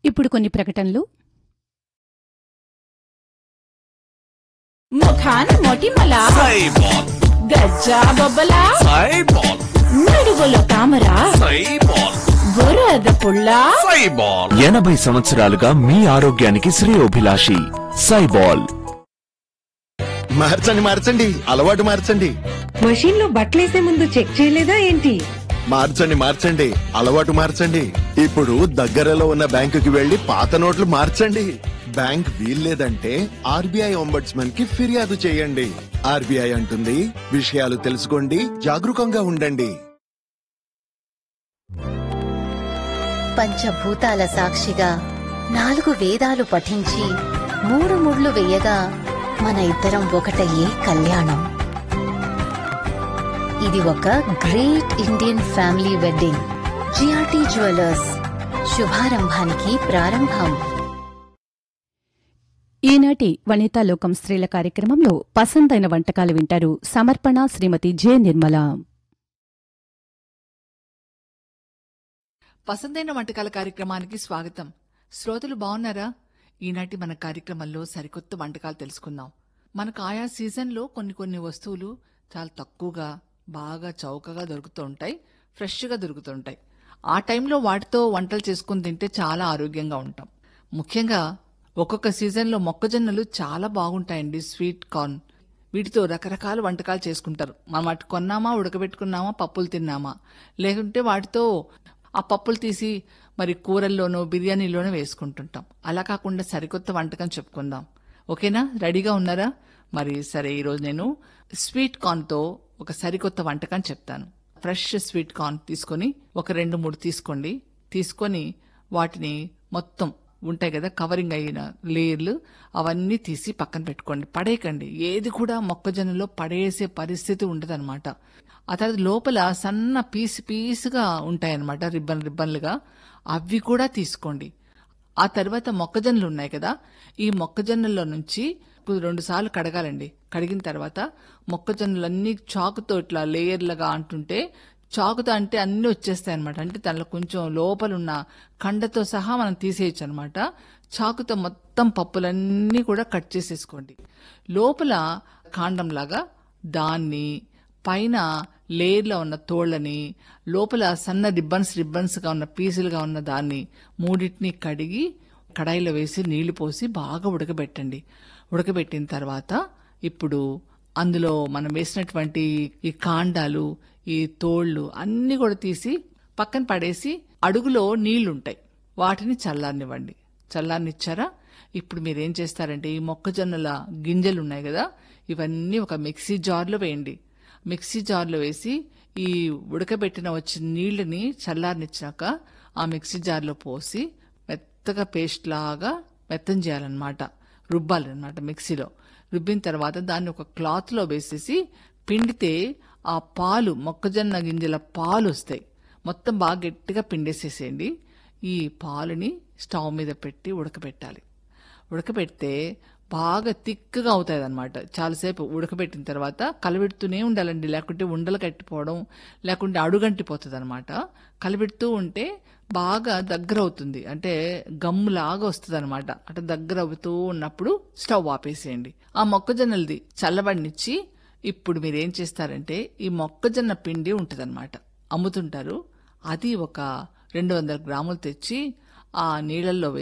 ఇప్పుడు కొన్ని ప్రకటనలు ముఖాన మొటిమల సైబాల్ గజ్జా బొబ్బల సైబాల్ నడుగుల తామర సైబాల్ బురద పుల్ల సైబాల్ ఎనభై సంవత్సరాలుగా మీ ఆరోగ్యానికి శ్రేయోభిలాషి సైబాల్ మార్చండి మార్చండి అలవాటు మార్చండి మషీన్ లో బట్టలేసే ముందు చెక్ చేయలేదా ఏంటి మార్చండి మార్చండి అలవాటు మార్చండి ఇప్పుడు దగ్గరలో ఉన్న బ్యాంకుకి వెళ్లి పాత నోట్లు మార్చండి బ్యాంక్ వీల్లేదంటే ఆర్బీఐ ఒంబడ్స్మన్ కి ఫిర్యాదు చేయండి ఆర్బీఐ అంటుంది విషయాలు తెలుసుకోండి జాగరూకంగా ఉండండి పంచభూతాల సాక్షిగా నాలుగు వేదాలు పఠించి మూడు ముళ్ళు వేయగా మన ఇద్దరం ఒకటయ్యే కళ్యాణం ఇది ఒక great Indian family wedding GRT jewellers శుభారంభానికి ప్రారంభం ఈనాటి వనితాలోకం స్త్రీల కార్యక్రమంలో పసందైన వంటకాలు వింటారు సమర్పణ శ్రీమతి జె నిర్మల పసందైన వంటకాల కార్యక్రమానికి స్వాగతం శ్రోతలు బాగున్నారా ఈనాటి మన కార్యక్రమంలో సరికొత్త వంటకాలు తెలుసుకుందాం మనకు ఆయా సీజన్లో కొన్ని కొన్ని వస్తువులు చాలా తక్కువగా బాగా చౌకగా దొరుకుతూ ఉంటాయి ఫ్రెష్గా దొరుకుతూ ఉంటాయి ఆ టైంలో వాటితో వంటలు చేసుకుని తింటే చాలా ఆరోగ్యంగా ఉంటాం ముఖ్యంగా ఒక్కొక్క సీజన్లో మొక్కజొన్నలు చాలా బాగుంటాయండి స్వీట్ కార్న్ వీటితో రకరకాల వంటకాలు చేసుకుంటారు మనం వాటి కొన్నామా ఉడకబెట్టుకున్నామా పప్పులు తిన్నామా లేకుంటే వాటితో ఆ పప్పులు తీసి మరి కూరల్లోనో బిర్యానీలోనో వేసుకుంటుంటాం అలా కాకుండా సరికొత్త వంటకం చెప్పుకుందాం ఓకేనా రెడీగా ఉన్నారా మరి సరే ఈరోజు నేను స్వీట్ కార్న్తో ఒక సరికొత్త వంటకం చెప్తాను ఫ్రెష్ స్వీట్ కార్న్ తీసుకొని ఒక రెండు మూడు తీసుకోండి తీసుకొని వాటిని మొత్తం ఉంటాయి కదా కవరింగ్ అయిన లేయర్లు అవన్నీ తీసి పక్కన పెట్టుకోండి పడేయకండి ఏది కూడా మొక్కజొన్నలో పడేసే పరిస్థితి ఉండదన్నమాట ఆ తర్వాత లోపల సన్న పీస్ పీసుగా ఉంటాయన్నమాట రిబ్బన్ రిబ్బన్లుగా అవి కూడా తీసుకోండి ఆ తర్వాత మొక్కజొన్నలు ఉన్నాయి కదా ఈ మొక్కజొన్నల్లో నుంచి రెండు సార్లు కడగాలండి కడిగిన తర్వాత మొక్కజొన్నలన్నీ చాకుతో ఇట్లా లేయర్లుగా అంటుంటే చాకుతో అంటే అన్ని వచ్చేస్తాయి అనమాట అంటే దానిలో కొంచెం లోపల ఉన్న కండతో సహా మనం తీసేయచ్చు అనమాట చాకుతో మొత్తం పప్పులన్నీ కూడా కట్ చేసేసుకోండి లోపల కాండంలాగా దాన్ని పైన లేయర్లో ఉన్న తోళ్ళని లోపల సన్న రిబ్బన్స్ రిబ్బన్స్గా ఉన్న పీసులుగా ఉన్న దాన్ని మూడింటిని కడిగి కడాయిలో వేసి నీళ్లు పోసి బాగా ఉడకబెట్టండి ఉడకబెట్టిన తర్వాత ఇప్పుడు అందులో మనం వేసినటువంటి ఈ కాండాలు ఈ తోళ్ళు అన్ని కూడా తీసి పక్కన పడేసి అడుగులో నీళ్లుంటాయి వాటిని చల్లారనివ్వండి చల్లారనిచ్చారా ఇప్పుడు మీరు ఏం చేస్తారంటే ఈ మొక్కజొన్నల గింజలు ఉన్నాయి కదా ఇవన్నీ ఒక మిక్సీ జార్లో వేయండి మిక్సీ జార్లో వేసి ఈ ఉడకబెట్టిన వచ్చిన నీళ్ళని చల్లారనిచ్చాక ఆ మిక్సీ జార్లో పోసి మెత్తగా పేస్ట్ లాగా మెత్తం చేయాలన్నమాట రుబ్బాలన్నమాట మిక్సీలో రుబ్బిన తర్వాత దాన్ని ఒక క్లాత్లో వేసేసి పిండితే ఆ పాలు మొక్కజొన్న గింజల పాలు వస్తాయి మొత్తం బాగా గట్టిగా పిండేసేసేయండి ఈ పాలుని స్టవ్ మీద పెట్టి ఉడకబెట్టాలి ఉడకబెడితే బాగా తిక్కగా అవుతుంది అనమాట చాలాసేపు ఉడకబెట్టిన తర్వాత కలబెడుతూనే ఉండాలండి లేకుంటే ఉండలు కట్టిపోవడం లేకుంటే అడుగంటిపోతుంది అనమాట కలబెడుతూ ఉంటే బాగా దగ్గర అవుతుంది అంటే గమ్ములాగా వస్తుంది అనమాట అంటే దగ్గర అవుతూ ఉన్నప్పుడు స్టవ్ ఆపేసేయండి ఆ మొక్కజొన్నలది చల్లబడినిచ్చి ఇప్పుడు మీరు ఏం చేస్తారంటే ఈ మొక్కజొన్న పిండి ఉంటుందన్నమాట అమ్ముతుంటారు అది ఒక రెండు వందల గ్రాములు తెచ్చి ఆ నీళ్ళల్లో